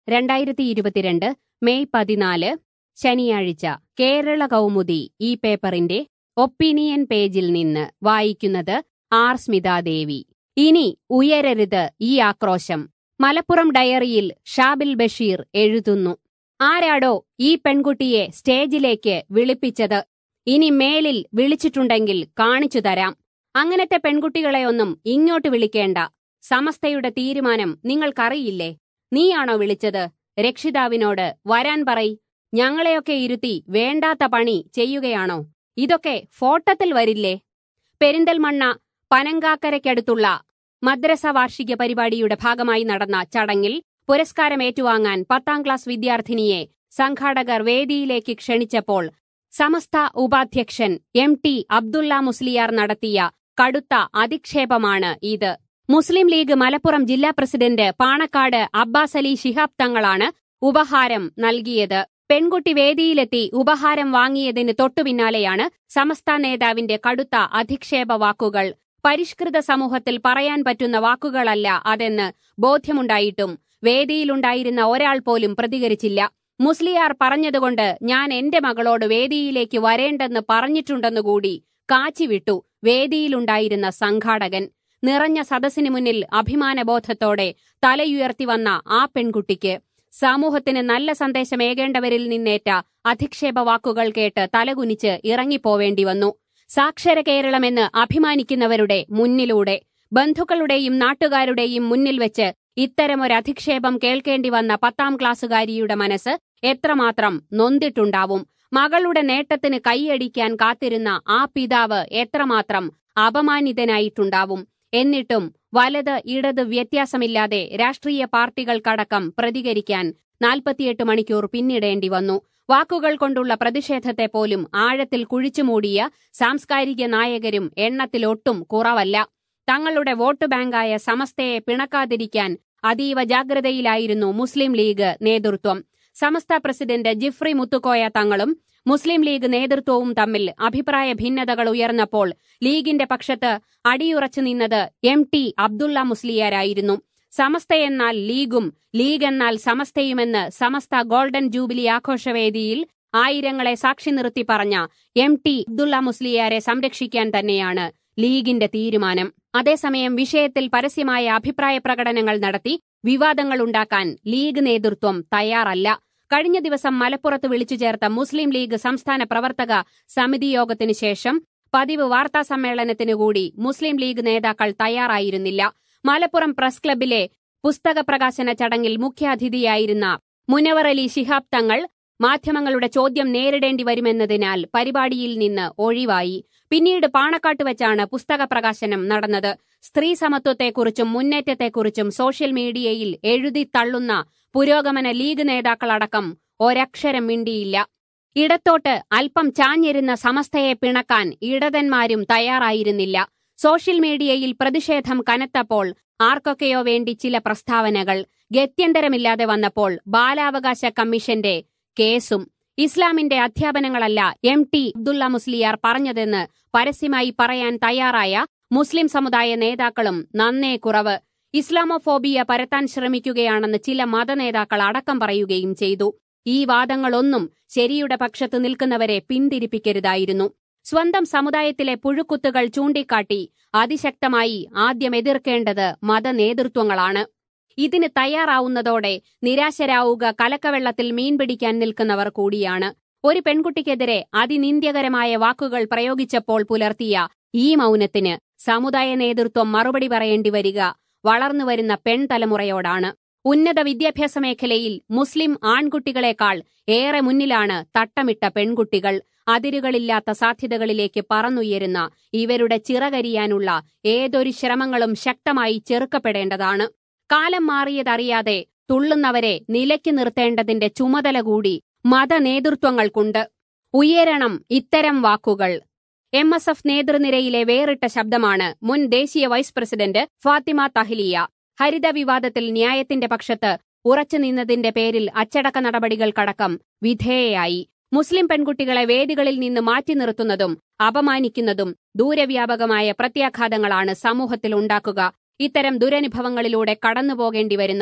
രണ്ടായിരത്തി ഇരുപത്തിരണ്ട് മെയ് പതിനാല് ശനിയാഴ്ച കേരള കൗമുദി ഈ പേപ്പറിന്റെ ഒപ്പീനിയൻ പേജിൽ നിന്ന് വായിക്കുന്നത് ആർ സ്മിതാദേവി ഇനി ഉയരരുത് ഈ ആക്രോശം മലപ്പുറം ഡയറിയിൽ ഷാബിൽ ബഷീർ എഴുതുന്നു ആരാടോ ഈ പെൺകുട്ടിയെ സ്റ്റേജിലേക്ക് വിളിപ്പിച്ചത് ഇനി മേലിൽ വിളിച്ചിട്ടുണ്ടെങ്കിൽ കാണിച്ചു തരാം അങ്ങനത്തെ പെൺകുട്ടികളെയൊന്നും ഇങ്ങോട്ട് വിളിക്കേണ്ട സമസ്തയുടെ തീരുമാനം നിങ്ങൾക്കറിയില്ലേ നീയാണോ വിളിച്ചത് രക്ഷിതാവിനോട് വരാൻ പറയ് ഞങ്ങളെയൊക്കെ ഇരുത്തി വേണ്ടാത്ത പണി ചെയ്യുകയാണോ ഇതൊക്കെ ഫോട്ടത്തിൽ വരില്ലേ പെരിന്തൽമണ്ണ പനങ്കാക്കരയ്ക്കടുത്തുള്ള മദ്രസ വാർഷിക പരിപാടിയുടെ ഭാഗമായി നടന്ന ചടങ്ങിൽ പുരസ്കാരം ഏറ്റുവാങ്ങാൻ പത്താം ക്ലാസ് വിദ്യാർത്ഥിനിയെ സംഘാടകർ വേദിയിലേക്ക് ക്ഷണിച്ചപ്പോൾ സമസ്ത ഉപാധ്യക്ഷൻ എം ടി അബ്ദുള്ള മുസ്ലിയാർ നടത്തിയ കടുത്ത അധിക്ഷേപമാണ് ഇത് മുസ്ലിം ലീഗ് മലപ്പുറം ജില്ലാ പ്രസിഡന്റ് പാണക്കാട് അബ്ബാസ് അലി ശിഹാബ് തങ്ങളാണ് ഉപഹാരം നൽകിയത് പെൺകുട്ടി വേദിയിലെത്തി ഉപഹാരം വാങ്ങിയതിന് തൊട്ടുപിന്നാലെയാണ് സമസ്ത നേതാവിന്റെ കടുത്ത അധിക്ഷേപ വാക്കുകൾ പരിഷ്കൃത സമൂഹത്തിൽ പറയാൻ പറ്റുന്ന വാക്കുകളല്ല അതെന്ന് ബോധ്യമുണ്ടായിട്ടും വേദിയിലുണ്ടായിരുന്ന ഒരാൾ പോലും പ്രതികരിച്ചില്ല മുസ്ലിയാർ പറഞ്ഞതുകൊണ്ട് ഞാൻ എന്റെ മകളോട് വേദിയിലേക്ക് വരേണ്ടെന്ന് പറഞ്ഞിട്ടുണ്ടെന്നുകൂടി കാച്ചിവിട്ടു വേദിയിലുണ്ടായിരുന്ന സംഘാടകൻ നിറഞ്ഞ സദസ്സിന് മുന്നിൽ അഭിമാനബോധത്തോടെ തലയുയർത്തി വന്ന ആ പെൺകുട്ടിക്ക് സമൂഹത്തിന് നല്ല സന്ദേശമേകേണ്ടവരിൽ നിന്നേറ്റ അധിക്ഷേപ വാക്കുകൾ കേട്ട് തലകുനിച്ച് ഇറങ്ങിപ്പോവേണ്ടി വന്നു സാക്ഷര കേരളമെന്ന് അഭിമാനിക്കുന്നവരുടെ മുന്നിലൂടെ ബന്ധുക്കളുടെയും നാട്ടുകാരുടെയും മുന്നിൽ വെച്ച് ഇത്തരമൊരു അധിക്ഷേപം കേൾക്കേണ്ടി വന്ന പത്താം ക്ലാസ്സുകാരിയുടെ മനസ്സ് എത്രമാത്രം നൊന്തിട്ടുണ്ടാവും മകളുടെ നേട്ടത്തിന് കൈയടിക്കാൻ കാത്തിരുന്ന ആ പിതാവ് എത്രമാത്രം അപമാനിതനായിട്ടുണ്ടാവും എന്നിട്ടും വലത് ഇടത് വ്യത്യാസമില്ലാതെ രാഷ്ട്രീയ പാർട്ടികൾക്കടക്കം പ്രതികരിക്കാൻ നാൽപ്പത്തിയെട്ട് മണിക്കൂർ പിന്നിടേണ്ടി വന്നു വാക്കുകൾ കൊണ്ടുള്ള പ്രതിഷേധത്തെ പോലും ആഴത്തിൽ കുഴിച്ചുമൂടിയ സാംസ്കാരിക നായകരും എണ്ണത്തിലൊട്ടും കുറവല്ല തങ്ങളുടെ വോട്ട് ബാങ്കായ സമസ്തയെ പിണക്കാതിരിക്കാൻ അതീവ ജാഗ്രതയിലായിരുന്നു മുസ്ലിം ലീഗ് നേതൃത്വം സമസ്ത പ്രസിഡന്റ് ജിഫ്രി മുത്തുക്കോയ തങ്ങളും മുസ്ലിം ലീഗ് നേതൃത്വവും തമ്മിൽ അഭിപ്രായ ഭിന്നതകൾ ഉയർന്നപ്പോൾ ലീഗിന്റെ പക്ഷത്ത് അടിയുറച്ചു നിന്നത് എം ടി അബ്ദുള്ള മുസ്ലിയാരായിരുന്നു സമസ്തയെന്നാൽ ലീഗും ലീഗ് എന്നാൽ സമസ്തയുമെന്ന് സമസ്ത ഗോൾഡൻ ജൂബിലി ആഘോഷവേദിയിൽ ആയിരങ്ങളെ സാക്ഷി നിർത്തി പറഞ്ഞ എം ടി അബ്ദുള്ള മുസ്ലിയാരെ സംരക്ഷിക്കാൻ തന്നെയാണ് ലീഗിന്റെ തീരുമാനം അതേസമയം വിഷയത്തിൽ പരസ്യമായ അഭിപ്രായ പ്രകടനങ്ങൾ നടത്തി വിവാദങ്ങൾ ഉണ്ടാക്കാൻ ലീഗ് നേതൃത്വം തയ്യാറല്ല കഴിഞ്ഞ ദിവസം മലപ്പുറത്ത് വിളിച്ചു ചേർത്ത മുസ്ലിം ലീഗ് സംസ്ഥാന പ്രവർത്തക സമിതി യോഗത്തിനു ശേഷം പതിവ് വാർത്താ സമ്മേളനത്തിനു കൂടി മുസ്ലിം ലീഗ് നേതാക്കൾ തയ്യാറായിരുന്നില്ല മലപ്പുറം പ്രസ് ക്ലബിലെ പുസ്തക പ്രകാശന ചടങ്ങിൽ മുഖ്യാതിഥിയായിരുന്ന മുനവർ അലി ശിഹാബ് തങ്ങൾ മാധ്യമങ്ങളുടെ ചോദ്യം നേരിടേണ്ടി വരുമെന്നതിനാൽ പരിപാടിയിൽ നിന്ന് ഒഴിവായി പിന്നീട് പാണക്കാട്ട് വെച്ചാണ് പുസ്തക പ്രകാശനം നടന്നത് സ്ത്രീ സമത്വത്തെക്കുറിച്ചും മുന്നേറ്റത്തെക്കുറിച്ചും സോഷ്യൽ മീഡിയയിൽ എഴുതി തള്ളുന്ന പുരോഗമന ലീഗ് നേതാക്കളടക്കം ഒരക്ഷരം മിണ്ടിയില്ല ഇടത്തോട്ട് അല്പം ചാഞ്ഞിരുന്ന സമസ്തയെ പിണക്കാൻ ഇടതന്മാരും തയ്യാറായിരുന്നില്ല സോഷ്യൽ മീഡിയയിൽ പ്രതിഷേധം കനത്തപ്പോൾ ആർക്കൊക്കെയോ വേണ്ടി ചില പ്രസ്താവനകൾ ഗത്യന്തരമില്ലാതെ വന്നപ്പോൾ ബാലാവകാശ കമ്മീഷന്റെ കേസും ഇസ്ലാമിന്റെ അധ്യാപനങ്ങളല്ല എം ടി അബ്ദുള്ള മുസ്ലിയാർ പറഞ്ഞതെന്ന് പരസ്യമായി പറയാൻ തയ്യാറായ മുസ്ലിം സമുദായ നേതാക്കളും നന്നേ കുറവ് ഇസ്ലാമോഫോബിയ പരത്താൻ ശ്രമിക്കുകയാണെന്ന് ചില മതനേതാക്കൾ അടക്കം പറയുകയും ചെയ്തു ഈ വാദങ്ങളൊന്നും ശരിയുടെ പക്ഷത്ത് നിൽക്കുന്നവരെ പിന്തിരിപ്പിക്കരുതായിരുന്നു സ്വന്തം സമുദായത്തിലെ പുഴുക്കുത്തുകൾ ചൂണ്ടിക്കാട്ടി അതിശക്തമായി ആദ്യം എതിർക്കേണ്ടത് മതനേതൃത്വങ്ങളാണ് ഇതിന് തയ്യാറാവുന്നതോടെ നിരാശരാവുക കലക്കവെള്ളത്തിൽ മീൻ പിടിക്കാൻ നിൽക്കുന്നവർ കൂടിയാണ് ഒരു പെൺകുട്ടിക്കെതിരെ അതിനിന്ദ്യകരമായ വാക്കുകൾ പ്രയോഗിച്ചപ്പോൾ പുലർത്തിയ ഈ മൗനത്തിന് സമുദായ നേതൃത്വം മറുപടി പറയേണ്ടി വരിക വളർന്നുവരുന്ന പെൺതലമുറയോടാണ് ഉന്നത വിദ്യാഭ്യാസ മേഖലയിൽ മുസ്ലിം ആൺകുട്ടികളെക്കാൾ ഏറെ മുന്നിലാണ് തട്ടമിട്ട പെൺകുട്ടികൾ അതിരുകളില്ലാത്ത സാധ്യതകളിലേക്ക് പറന്നുയരുന്ന ഇവരുടെ ചിറകരിയാനുള്ള ഏതൊരു ശ്രമങ്ങളും ശക്തമായി ചെറുക്കപ്പെടേണ്ടതാണ് കാലം മാറിയതറിയാതെ തുള്ളുന്നവരെ നിലയ്ക്ക് നിർത്തേണ്ടതിന്റെ ചുമതല കൂടി മതനേതൃത്വങ്ങൾക്കുണ്ട് ഉയരണം ഇത്തരം വാക്കുകൾ എം എസ് എഫ് നേതൃനിരയിലെ വേറിട്ട ശബ്ദമാണ് മുൻ ദേശീയ വൈസ് പ്രസിഡന്റ് ഫാത്തിമ തഹ്ലിയ ഹരിത വിവാദത്തിൽ ന്യായത്തിന്റെ പക്ഷത്ത് ഉറച്ചുനിന്നതിന്റെ പേരിൽ അച്ചടക്ക നടപടികൾക്കടക്കം വിധേയയായി മുസ്ലിം പെൺകുട്ടികളെ വേദികളിൽ നിന്ന് മാറ്റി നിർത്തുന്നതും അപമാനിക്കുന്നതും ദൂരവ്യാപകമായ പ്രത്യാഘാതങ്ങളാണ് സമൂഹത്തിൽ ഉണ്ടാക്കുക ഇത്തരം ദുരനുഭവങ്ങളിലൂടെ കടന്നുപോകേണ്ടി വരുന്നവർ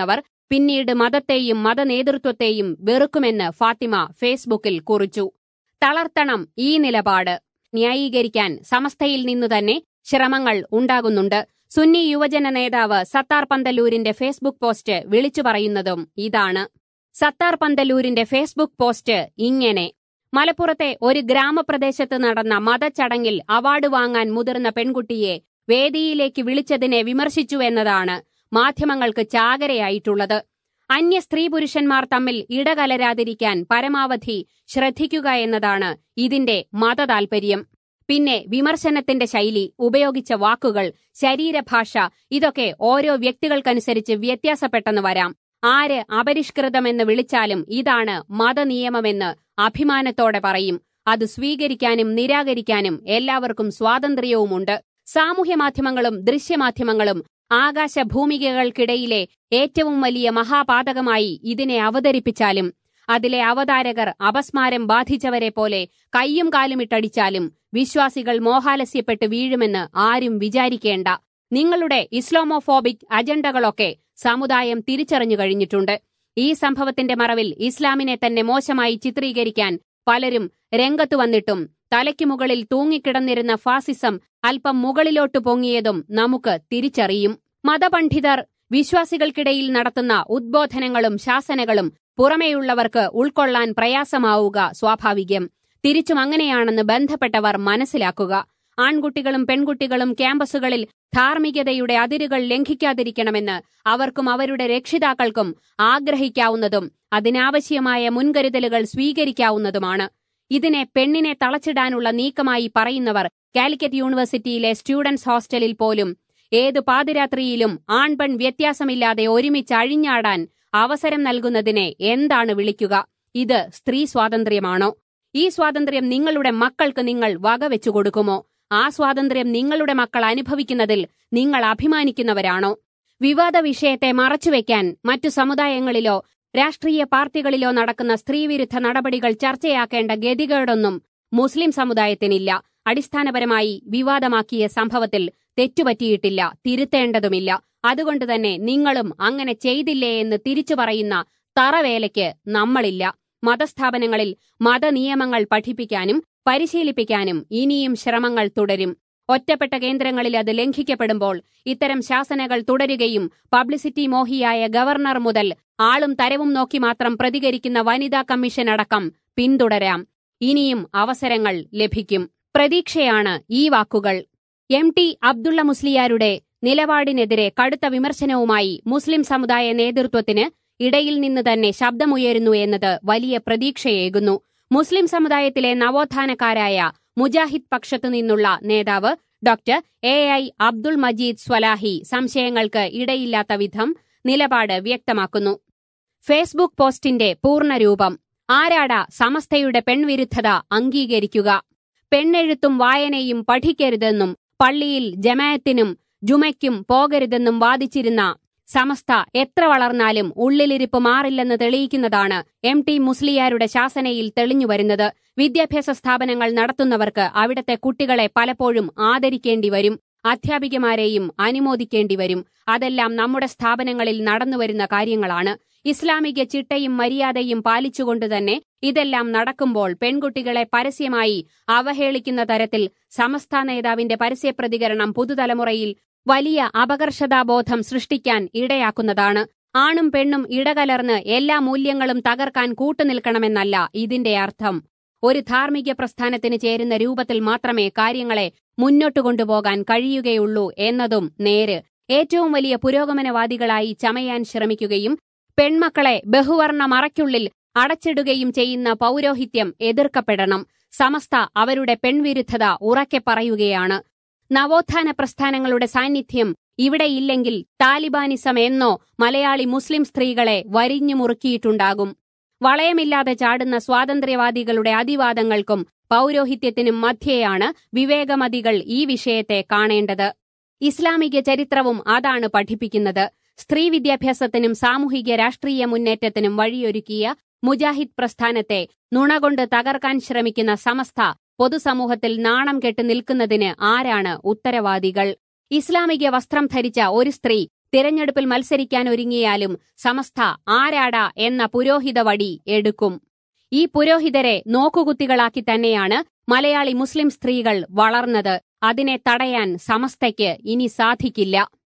പിന്നീട് മതത്തെയും മതനേതൃത്വത്തെയും വെറുക്കുമെന്ന് ഫാത്തിമ ഫേസ്ബുക്കിൽ കുറിച്ചു തളർത്തണം ഈ നിലപാട് ന്യായീകരിക്കാൻ സമസ്തയിൽ നിന്നു തന്നെ ശ്രമങ്ങൾ ഉണ്ടാകുന്നുണ്ട് സുന്നി യുവജന നേതാവ് സത്താർ പന്തലൂരിന്റെ ഫേസ്ബുക്ക് പോസ്റ്റ് വിളിച്ചു പറയുന്നതും ഇതാണ് സത്താർ പന്തലൂരിന്റെ ഫേസ്ബുക്ക് പോസ്റ്റ് ഇങ്ങനെ മലപ്പുറത്തെ ഒരു ഗ്രാമപ്രദേശത്ത് നടന്ന മതച്ചടങ്ങിൽ അവാർഡ് വാങ്ങാൻ മുതിർന്ന പെൺകുട്ടിയെ വേദിയിലേക്ക് വിളിച്ചതിനെ വിമർശിച്ചുവെന്നതാണ് മാധ്യമങ്ങൾക്ക് ചാകരയായിട്ടുള്ളത് അന്യ സ്ത്രീ പുരുഷന്മാർ തമ്മിൽ ഇടകലരാതിരിക്കാൻ പരമാവധി ശ്രദ്ധിക്കുക എന്നതാണ് ഇതിന്റെ മതതാൽപര്യം പിന്നെ വിമർശനത്തിന്റെ ശൈലി ഉപയോഗിച്ച വാക്കുകൾ ശരീരഭാഷ ഇതൊക്കെ ഓരോ വ്യക്തികൾക്കനുസരിച്ച് വ്യത്യാസപ്പെട്ടെന്ന് വരാം ആര് അപരിഷ്കൃതമെന്ന് വിളിച്ചാലും ഇതാണ് മതനിയമമെന്ന് അഭിമാനത്തോടെ പറയും അത് സ്വീകരിക്കാനും നിരാകരിക്കാനും എല്ലാവർക്കും സ്വാതന്ത്ര്യവുമുണ്ട് സാമൂഹ്യമാധ്യമങ്ങളും ദൃശ്യമാധ്യമങ്ങളും ആകാശഭൂമികകൾക്കിടയിലെ ഏറ്റവും വലിയ മഹാപാതകമായി ഇതിനെ അവതരിപ്പിച്ചാലും അതിലെ അവതാരകർ അപസ്മാരം ബാധിച്ചവരെ പോലെ കയ്യും കാലുമിട്ടടിച്ചാലും വിശ്വാസികൾ മോഹാലസ്യപ്പെട്ട് വീഴുമെന്ന് ആരും വിചാരിക്കേണ്ട നിങ്ങളുടെ ഇസ്ലാമോഫോബിക് അജണ്ടകളൊക്കെ സമുദായം തിരിച്ചറിഞ്ഞു കഴിഞ്ഞിട്ടുണ്ട് ഈ സംഭവത്തിന്റെ മറവിൽ ഇസ്ലാമിനെ തന്നെ മോശമായി ചിത്രീകരിക്കാൻ പലരും രംഗത്തു വന്നിട്ടും തലയ്ക്കു മുകളിൽ തൂങ്ങിക്കിടന്നിരുന്ന ഫാസിസം അല്പം മുകളിലോട്ട് പൊങ്ങിയതും നമുക്ക് തിരിച്ചറിയും മതപണ്ഡിതർ വിശ്വാസികൾക്കിടയിൽ നടത്തുന്ന ഉദ്ബോധനങ്ങളും ശാസനകളും പുറമേയുള്ളവർക്ക് ഉൾക്കൊള്ളാൻ പ്രയാസമാവുക സ്വാഭാവികം തിരിച്ചും അങ്ങനെയാണെന്ന് ബന്ധപ്പെട്ടവർ മനസ്സിലാക്കുക ആൺകുട്ടികളും പെൺകുട്ടികളും ക്യാമ്പസുകളിൽ ധാർമ്മികതയുടെ അതിരുകൾ ലംഘിക്കാതിരിക്കണമെന്ന് അവർക്കും അവരുടെ രക്ഷിതാക്കൾക്കും ആഗ്രഹിക്കാവുന്നതും അതിനാവശ്യമായ മുൻകരുതലുകൾ സ്വീകരിക്കാവുന്നതുമാണ് ഇതിനെ പെണ്ണിനെ തളച്ചിടാനുള്ള നീക്കമായി പറയുന്നവർ കാലിക്കറ്റ് യൂണിവേഴ്സിറ്റിയിലെ സ്റ്റുഡൻസ് ഹോസ്റ്റലിൽ പോലും ഏതു പാതിരാത്രിയിലും ആൺപെൺ വ്യത്യാസമില്ലാതെ ഒരുമിച്ച് അഴിഞ്ഞാടാൻ അവസരം നൽകുന്നതിനെ എന്താണ് വിളിക്കുക ഇത് സ്ത്രീ സ്വാതന്ത്ര്യമാണോ ഈ സ്വാതന്ത്ര്യം നിങ്ങളുടെ മക്കൾക്ക് നിങ്ങൾ വകവെച്ചു കൊടുക്കുമോ ആ സ്വാതന്ത്ര്യം നിങ്ങളുടെ മക്കൾ അനുഭവിക്കുന്നതിൽ നിങ്ങൾ അഭിമാനിക്കുന്നവരാണോ വിവാദ വിഷയത്തെ മറച്ചുവെക്കാൻ മറ്റു സമുദായങ്ങളിലോ രാഷ്ട്രീയ പാർട്ടികളിലോ നടക്കുന്ന സ്ത്രീവിരുദ്ധ നടപടികൾ ചർച്ചയാക്കേണ്ട ഗതികേടൊന്നും മുസ്ലിം സമുദായത്തിനില്ല അടിസ്ഥാനപരമായി വിവാദമാക്കിയ സംഭവത്തിൽ തെറ്റുപറ്റിയിട്ടില്ല തിരുത്തേണ്ടതുമില്ല അതുകൊണ്ടുതന്നെ നിങ്ങളും അങ്ങനെ ചെയ്തില്ലേ എന്ന് തിരിച്ചു പറയുന്ന തറവേലയ്ക്ക് നമ്മളില്ല മതസ്ഥാപനങ്ങളിൽ മതനിയമങ്ങൾ പഠിപ്പിക്കാനും പരിശീലിപ്പിക്കാനും ഇനിയും ശ്രമങ്ങൾ തുടരും ഒറ്റപ്പെട്ട കേന്ദ്രങ്ങളിൽ അത് ലംഘിക്കപ്പെടുമ്പോൾ ഇത്തരം ശാസനകൾ തുടരുകയും പബ്ലിസിറ്റി മോഹിയായ ഗവർണർ മുതൽ ആളും തരവും നോക്കി മാത്രം പ്രതികരിക്കുന്ന വനിതാ കമ്മീഷൻ അടക്കം പിന്തുടരാം ഇനിയും അവസരങ്ങൾ ലഭിക്കും പ്രതീക്ഷയാണ് ഈ വാക്കുകൾ എം ടി അബ്ദുള്ള മുസ്ലിയാരുടെ നിലപാടിനെതിരെ കടുത്ത വിമർശനവുമായി മുസ്ലിം സമുദായ നേതൃത്വത്തിന് ഇടയിൽ നിന്ന് തന്നെ ശബ്ദമുയരുന്നു എന്നത് വലിയ പ്രതീക്ഷയേകുന്നു മുസ്ലിം സമുദായത്തിലെ നവോത്ഥാനക്കാരായ മുജാഹിദ് പക്ഷത്തു നിന്നുള്ള നേതാവ് doctor A I Abdul Majeed Swalahi സംശയങ്ങൾക്ക് ഇടയില്ലാത്ത വിധം നിലപാട് വ്യക്തമാക്കുന്നു ഫേസ്ബുക്ക് പോസ്റ്റിന്റെ പൂർണ്ണരൂപം ആരാട സമസ്തയുടെ പെൺവിരുദ്ധത അംഗീകരിക്കുക പെണ്ണെഴുത്തും വായനയും പഠിക്കരുതെന്നും പള്ളിയിൽ ജമായത്തിനും ജുമയ്ക്കും പോകരുതെന്നും വാദിച്ചിരുന്ന സമസ്ത എത്ര വളർന്നാലും ഉള്ളിലിരിപ്പ് മാറില്ലെന്ന് തെളിയിക്കുന്നതാണ് എം ടി മുസ്ലിയാരുടെ ശാസനയിൽ തെളിഞ്ഞുവരുന്നത് വിദ്യാഭ്യാസ സ്ഥാപനങ്ങൾ നടത്തുന്നവർക്ക് അവിടത്തെ കുട്ടികളെ പലപ്പോഴും ആദരിക്കേണ്ടി വരും അധ്യാപികമാരെയും അനുമോദിക്കേണ്ടി വരും അതെല്ലാം നമ്മുടെ സ്ഥാപനങ്ങളിൽ നടന്നുവരുന്ന കാര്യങ്ങളാണ് ഇസ്ലാമിക ചിട്ടയും മര്യാദയും പാലിച്ചുകൊണ്ട് തന്നെ ഇതെല്ലാം നടക്കുമ്പോൾ പെൺകുട്ടികളെ പരസ്യമായി അവഹേളിക്കുന്ന തരത്തിൽ സമസ്ത നേതാവിന്റെ പരസ്യപ്രതികരണം പുതുതലമുറയിൽ വലിയ അപകർഷതാബോധം സൃഷ്ടിക്കാൻ ഇടയാക്കുന്നതാണ് ആണും പെണ്ണും ഇടകലർന്ന് എല്ലാ മൂല്യങ്ങളും തകർക്കാൻ കൂട്ടുനിൽക്കണമെന്നല്ല ഇതിന്റെ അർത്ഥം ഒരു ധാർമ്മിക പ്രസ്ഥാനത്തിന് ചേരുന്ന രൂപത്തിൽ മാത്രമേ കാര്യങ്ങളെ മുന്നോട്ടു കൊണ്ടുപോകാൻ കഴിയുകയുള്ളൂ എന്നതും നേര് ഏറ്റവും വലിയ പുരോഗമനവാദികളായി ചമയാൻ ശ്രമിക്കുകയും പെൺമക്കളെ ബഹുവർണ മറയ്ക്കുള്ളിൽ അടച്ചിടുകയും ചെയ്യുന്ന പൗരോഹിത്യം എതിർക്കപ്പെടണം സമസ്ത അവരുടെ പെൺവിരുദ്ധത ഉറക്കെ പറയുകയാണ് നവോത്ഥാന പ്രസ്ഥാനങ്ങളുടെ സാന്നിധ്യം ഇവിടെയില്ലെങ്കിൽ താലിബാനിസം എന്നോ മലയാളി മുസ്ലിം സ്ത്രീകളെ വരിഞ്ഞു മുറുക്കിയിട്ടുണ്ടാകും വളയമില്ലാതെ ചാടുന്ന സ്വാതന്ത്ര്യവാദികളുടെ അതിവാദങ്ങൾക്കും പൗരോഹിത്യത്തിനും മധ്യേയാണ് വിവേകമതികൾ ഈ വിഷയത്തെ കാണേണ്ടത് ഇസ്ലാമിക ചരിത്രവും അതാണ് പഠിപ്പിക്കുന്നത് സ്ത്രീ വിദ്യാഭ്യാസത്തിനും സാമൂഹിക രാഷ്ട്രീയ മുന്നേറ്റത്തിനും വഴിയൊരുക്കിയ മുജാഹിദ് പ്രസ്ഥാനത്തെ നുണകൊണ്ട് തകർക്കാൻ ശ്രമിക്കുന്ന സമസ്ത പൊതുസമൂഹത്തിൽ നാണം കെട്ട് നിൽക്കുന്നതിന് ആരാണ് ഉത്തരവാദികൾ ഇസ്ലാമിക വസ്ത്രം ധരിച്ച ഒരു സ്ത്രീ തിരഞ്ഞെടുപ്പിൽ മത്സരിക്കാൻ ഒരുങ്ങിയാലും സമസ്ത ആരാടാ എന്ന പുരോഹിത വടി എടുക്കും ഈ പുരോഹിതരെ നോക്കുകുത്തികളാക്കി തന്നെയാണ് മലയാളി മുസ്ലിം സ്ത്രീകൾ വളർന്നത് അതിനെ തടയാൻ സമസ്തയ്ക്ക് ഇനി സാധിക്കില്ല